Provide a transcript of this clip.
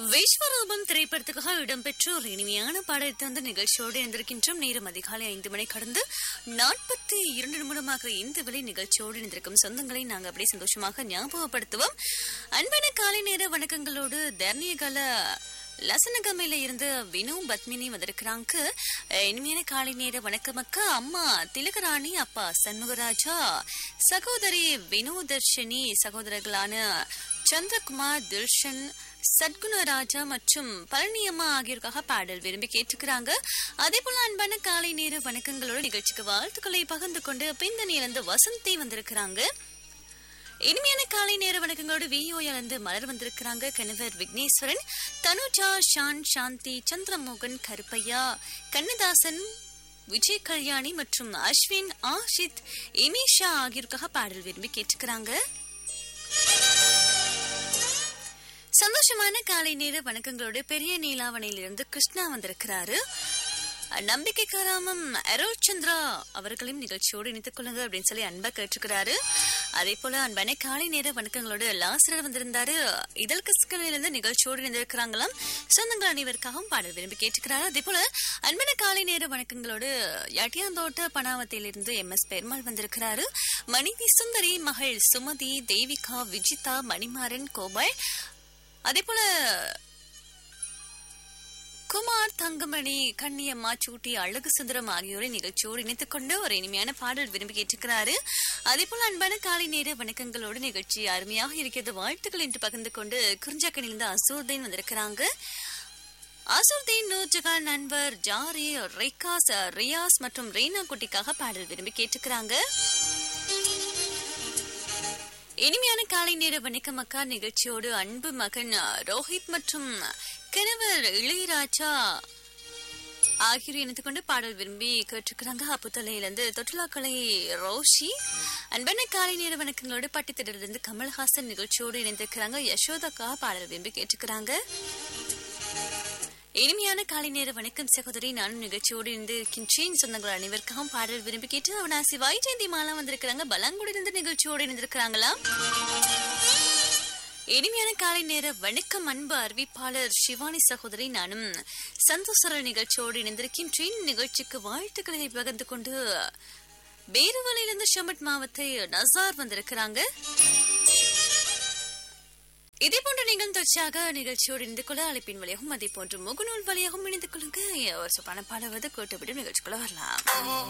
விஸ்வரூபம் திரைப்படத்துக்காக இடம்பெற்ற ஒரு இனிமையான பாடத்தை வந்து நிகழ்ச்சியோடு இருந்திருக்கின்றோம் நேரம் அதிகாலை ஐந்து மணி கடந்து நாற்பத்தி இரண்டு நிமிடமாக இந்த விலை நிகழ்ச்சியோடு இருந்திருக்கும் சொந்தங்களை நாங்கள் அப்படியே சந்தோஷமாக ஞாபகப்படுத்துவோம் அன்பான காலை நேர வணக்கங்களோடு தர்ணியகால லசனகமையில இருந்து வினு பத்மினி வந்திருக்கிறாங்க அஹ், இனிமையான காலை நேர வணக்கம் அக்கா அம்மா திலகராணி அப்பா சண்முகராஜா சகோதரி வினோதர்ஷினி சகோதரர்களான சந்திரகுமார் தில்ஷன் சத்குணராஜா மற்றும் பழனியம்மா ஆகியோருக்காக பாடல் விரும்பி கேட்டுக்கிறாங்க அதே போல அன்பான காலை நேர வணக்கங்களோட நிகழ்ச்சிக்கு வாழ்த்துக்களை பகிர்ந்து கொண்டு பிந்தணியிலிருந்து வசந்தி வந்திருக்கிறாங்க இனிமையான காலை நேர வணக்கங்களோடு விஓஎல் இருந்து மலர் வந்திருக்கிறாங்க கணவர் விக்னேஸ்வரன் தனுஜா ஷான் சாந்தி சந்திரமோகன் கருப்பையா கண்ணதாசன் விஜய் கல்யாணி மற்றும் அஸ்வின் ஆஷித் இமேஷா ஆகியோருக்காக பாடல் விரும்பி கேட்டுக்கிறாங்க சந்தோஷமான காலை நேர வணக்கங்களோடு பெரிய நீலாவணையிலிருந்து கிருஷ்ணா வந்திருக்கிறாரு நம்பிக்கை காராமம் அருள் சந்திரா அவர்களையும் நிகழ்ச்சியோடு இணைத்துக் கொள்ளுங்க அப்படின்னு சொல்லி அன்பா கேட்டுக்கிறாரு அதே போல அன்பான காலை நேர வணக்கங்களோடு லாசரர் வந்திருந்தாரு இதழ் கஸ்களிலிருந்து நிகழ்ச்சியோடு இணைந்திருக்கிறாங்களாம் சொந்தங்கள் அனைவருக்காகவும் பாடல் விரும்பி கேட்டுக்கிறாரு அதே போல அன்பான காலை நேர வணக்கங்களோடு யாட்டியாந்தோட்ட பனாவத்திலிருந்து எம் எஸ் பெருமாள் வந்திருக்கிறாரு மனைவி சுந்தரி மகள் சுமதி தேவிகா விஜிதா மணிமாறன் கோபால் அதே போல குமார் தங்கமணி கண்ணியம்மா சூட்டி அழகு சுந்தரம் ஆகியோரை நிகழ்ச்சியோடு இணைத்துக் கொண்டு ஒரு இனிமையான பாடல் விரும்பி கேட்டிருக்கிறாரு அதே போல அன்பான காலை நேர வணக்கங்களோடு நிகழ்ச்சி அருமையாக இருக்கிறது வாழ்த்துக்கள் என்று பகிர்ந்து கொண்டு குறிஞ்சாக்கணிலிருந்து அசூர்தேன் வந்திருக்கிறாங்க அசூர்தீன் நூற்றுகால் நண்பர் ஜாரி ரிகாஸ் ரியாஸ் மற்றும் ரீனா குட்டிக்காக பாடல் விரும்பி கேட்டுக்கிறாங்க இனிமையான காலை நேர வணக்கம் அக்கா நிகழ்ச்சியோடு அன்பு மகன் அஹ், ரோஹித் மற்றும் கணவர் இளையராஜா ஆகியோர் இணைத்துக் கொண்டு பாடல் விரும்பி கேட்டிருக்கிறாங்க அப்புத்தலையிலிருந்து தொட்டிலாக்கலை ரோஷி அன்பான காலை நேர வணக்கங்களோடு பட்டித்திடலிருந்து கமல்ஹாசன் நிகழ்ச்சியோடு இணைந்திருக்கிறாங்க யசோதக்கா பாடல் விரும்பி கேட்டுக்கிறாங்க இனிமையான காலை நேர வணக்கம் சகோதரி நானும் நிகழ்ச்சியோடு இருந்து இருக்கின்றேன் சொந்தங்கள் அனைவருக்காகவும் பாடல் விரும்பி கேட்டு அவனாசி வைஜெயந்தி மாலா வந்திருக்கிறாங்க பலாங்குடி இருந்து நிகழ்ச்சியோடு இணைந்திருக்கிறாங்களா இனிமையான காலை நேர வணக்கம் அன்பு அறிவிப்பாளர் சிவானி சகோதரி நானும் சந்தோஷர நிகழ்ச்சியோடு இணைந்திருக்கின்றேன் நிகழ்ச்சிக்கு வாழ்த்துக்களை பகிர்ந்து கொண்டு பேருவலையிலிருந்து ஷமட் மாவத்தை நசார் வந்திருக்கிறாங்க இதே போன்ற நீங்கள் தொடர்ச்சியாக நிகழ்ச்சியோடு இணைந்து கொள்ள அழைப்பின் வழியாகவும் அதே போன்று முகநூல் வழியாகவும் இணைந்து கொள்ளுங்க ஒரு சொப்பான பாடுவது கேட்டுவிட்டு நிகழ்ச்சிக்குள்ள வரலாம்